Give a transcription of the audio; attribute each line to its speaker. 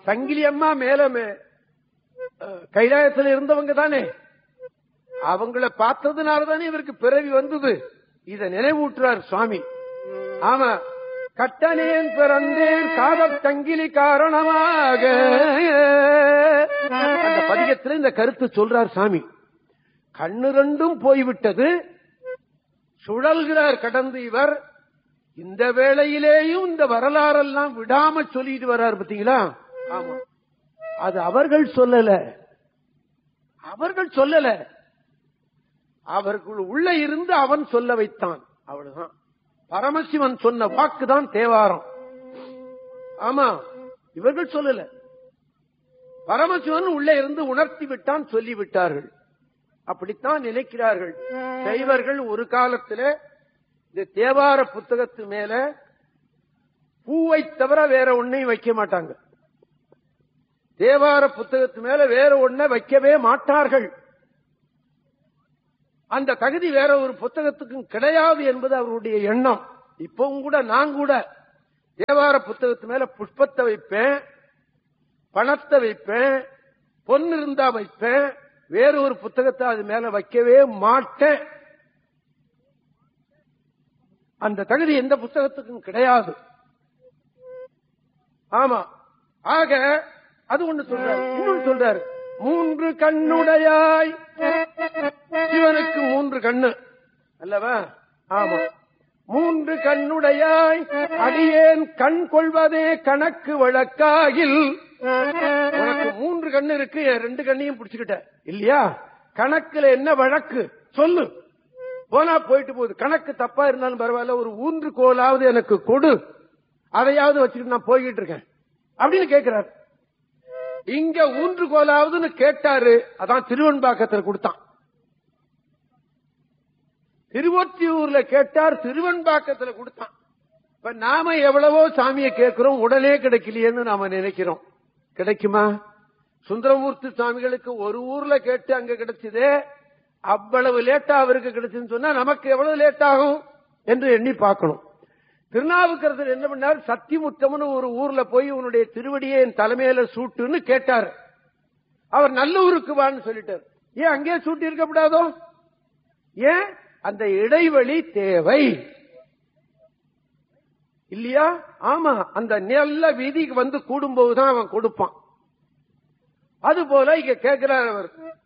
Speaker 1: சங்கிலி அம்மா மேல மே- அஹ், கைலாயத்துல இருந்தவங்க தானே அவங்கள பார்த்ததுனால தானே இவருக்கு பிறவி வந்தது இத நினைவூட்டுறார் சுவாமி ஆமா கட்டனேன் பிறந்தேன் காதல் சங்கிலி காரணமாக அந்த பதிகத்துல இந்த கருத்து சொல்றார் சாமி கண்ணு ரெண்டும் போய்விட்டது சுழல்கிறார் கடந்து இவர் இந்த வேளையிலேயும் இந்த வரலாறெல்லாம் விடாம சொல்லிட்டு வர்றார் பாத்தீங்களா ஆமா அது அவர்கள் சொல்லல அவர்கள் சொல்லல அவர்கள் உள்ள இருந்து அவன் சொல்ல வைத்தான் அவ்வளவுதான் பரமசிவன் சொன்ன வாக்குதான் தேவாரம் ஆமா இவர்கள் சொல்லல பரமசிவன் உள்ளே இருந்து உணர்த்தி விட்டான் சொல்லி விட்டார்கள் அப்படித்தான் நினைக்கிறார்கள் சைவர்கள் ஒரு காலத்துல இந்த தேவார புத்தகத்து மேல பூவை தவிர வேற ஒன்னையும் வைக்க மாட்டாங்க தேவார புத்தகத்து மேல வேற ஒன்ன வைக்கவே மாட்டார்கள் அந்த தகுதி வேற ஒரு புத்தகத்துக்கும் கிடையாது என்பது அவருடைய எண்ணம் இப்பவும் கூட நான் கூட தேவார புத்தகத்து மேல புஷ்பத்தை வைப்பேன் பணத்தை வைப்பேன் பொன் இருந்தா வைப்பேன் வேற ஒரு புத்தகத்தை அது மேல வைக்கவே மாட்டேன் அந்த தகுதி எந்த புத்தகத்துக்கும் கிடையாது ஆமா ஆக அது ஒண்ணு சொல்றாரு இன்னொன்னு சொல்றாரு மூன்று கண்ணுடையாய் சிவனுக்கு மூன்று கண்ணு அல்லவா ஆமா மூன்று கண்ணுடையாய் அடியேன் கண் கொள்வதே கணக்கு வழக்காகில் உனக்கு மூன்று கண்ணு இருக்கு என் ரெண்டு கண்ணையும் பிடிச்சுக்கிட்ட இல்லையா கணக்குல என்ன வழக்கு சொல்லு போனா போயிட்டு போகுது கணக்கு தப்பா இருந்தாலும் பரவாயில்ல ஒரு ஊன்று கோலாவது எனக்கு கொடு அதையாவது வச்சுக்கிட்டு நான் போய்கிட்டு இருக்கேன் அப்படின்னு கேட்கிறார் இங்க ஊன்று கோலாவதுன்னு கேட்டாரு அதான் திருவன்பாக்கத்துல கொடுத்தான் திருவொற்றியூர்ல கேட்டார் திருவன்பாக்கத்துல கொடுத்தான் இப்ப நாம எவ்வளவோ சாமியை கேட்கிறோம் உடனே கிடைக்கலையேன்னு நாம நினைக்கிறோம் கிடைக்குமா சுந்தரமூர்த்தி சுவாமிகளுக்கு ஒரு ஊர்ல கேட்டு அங்க கிடைச்சதே அவ்வளவு லேட்டா அவருக்கு கிடைச்சுன்னு சொன்னா நமக்கு எவ்வளவு லேட் ஆகும் என்று எண்ணி பார்க்கணும் திருநாவுக்கரசர் என்ன பண்ணார் சத்திமுத்தம்னு ஒரு ஊர்ல போய் உன்னுடைய திருவடியை என் தலைமையில சூட்டுன்னு கேட்டார் அவர் நல்லூருக்கு வான்னு சொல்லிட்டார் ஏன் அங்கே சூட்டி இருக்கப்படாதோ ஏன் அந்த இடைவெளி தேவை இல்லையா ஆமா அந்த நல்ல வீதிக்கு வந்து கூடும்போதுதான் அவன் கொடுப்பான் அது போல இங்க கேட்கிறார் அவர்